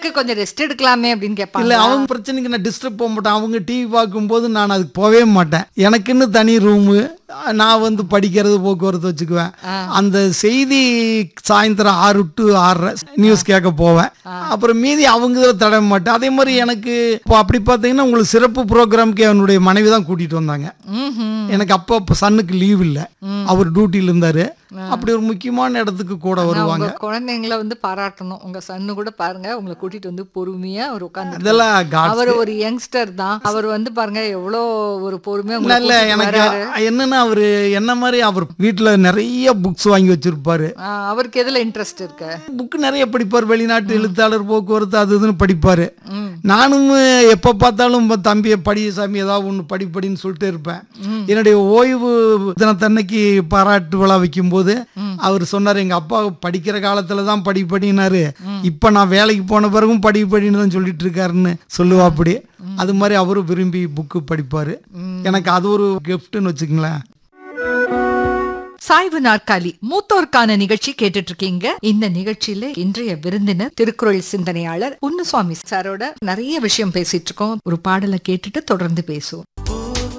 இருக்கு கொஞ்சம் ரெஸ்ட் எடுக்கலாமே அப்படின்னு இல்ல கேட்பாங்க அவங்க பிரச்சனைக்கு நான் டிஸ்டர்ப் போக மாட்டேன் அவங்க டிவி பார்க்கும்போது நான் அதுக்கு போகவே மாட்டேன் எனக்குன்னு தனி ரூமு நான் வந்து படிக்கிறது போக்குவரத்து வச்சுக்குவேன் அந்த செய்தி சாயந்தரம் ஆறு டு ஆறரை நியூஸ் கேட்க போவேன் அப்புறம் மீதி அவங்க இதில் தடவ மாட்டேன் அதே மாதிரி எனக்கு இப்போ அப்படி பார்த்தீங்கன்னா உங்களுக்கு சிறப்பு ப்ரோக்ராம்க்கு என்னுடைய மனைவி தான் கூட்டிட்டு வந்தாங்க ம்ஹும். எனக்கு அப்போ அப்போ சன்னுக்கு லீவ் இல்லை அவர் டியூட்டியில் இருந்தார் அப்படி ஒரு முக்கியமான இடத்துக்கு கூட ஆனா வருவாங்க உங்க குழந்தைங்களை வந்து பாராட்டணும் உங்க சன்னு கூட பாருங்க உங்களை கூட்டிட்டு வந்து பொறுமையா அவர் உட்காந்து அதெல்லாம் God அவர் ஒரு யங்ஸ்டர் தான் அவர் வந்து பாருங்க எவ்வளோ ஒரு பொறுமையா உங்களை நல்ல கூட்டிட்டு எனக்கு வராரு. என்னன்னா அவரு என்ன மாதிரி அவர் வீட்டுல நிறைய புக்ஸ் வாங்கி வச்சிருப்பாரு ஆ, அவருக்கு எதுல இன்ட்ரெஸ்ட் இருக்கு புக் நிறைய படிப்பார் வெளிநாட்டு எழுத்தாளர் போக்குவரத்து அது இதுன்னு படிப்பாரு ம். நானும் எப்போ பார்த்தாலும் இப்ப தம்பியை படி சாமி ஏதாவது ஒன்று படி படின்னு சொல்லிட்டு இருப்பேன் என்னுடைய ஓய்வு தினத்தன்னைக்கு பாராட்டு விழா வைக்கும்போது அவர் சொன்னார் எங்கள் அப்பா படிக்கிற காலத்தில் தான் படி படினாரு இப்போ நான் வேலைக்கு போன பிறகும் படி படின்னு தான் சொல்லிட்டு இருக்காருன்னு சொல்லுவா அப்படி அது மாதிரி அவரும் விரும்பி புக்கு படிப்பார் எனக்கு அது ஒரு கிஃப்ட்னு வச்சுக்கங்களேன் சாய்வு நாற்காலி மூத்தோர்க்கான நிகழ்ச்சி கேட்டுட்டு இருக்கீங்க இந்த நிகழ்ச்சியில இன்றைய விருந்தினர் திருக்குறள் சிந்தனையாளர் புன்னுசுவாமி சாரோட நிறைய விஷயம் பேசிட்டு இருக்கோம் ஒரு பாடலை கேட்டுட்டு தொடர்ந்து பேசுவோம்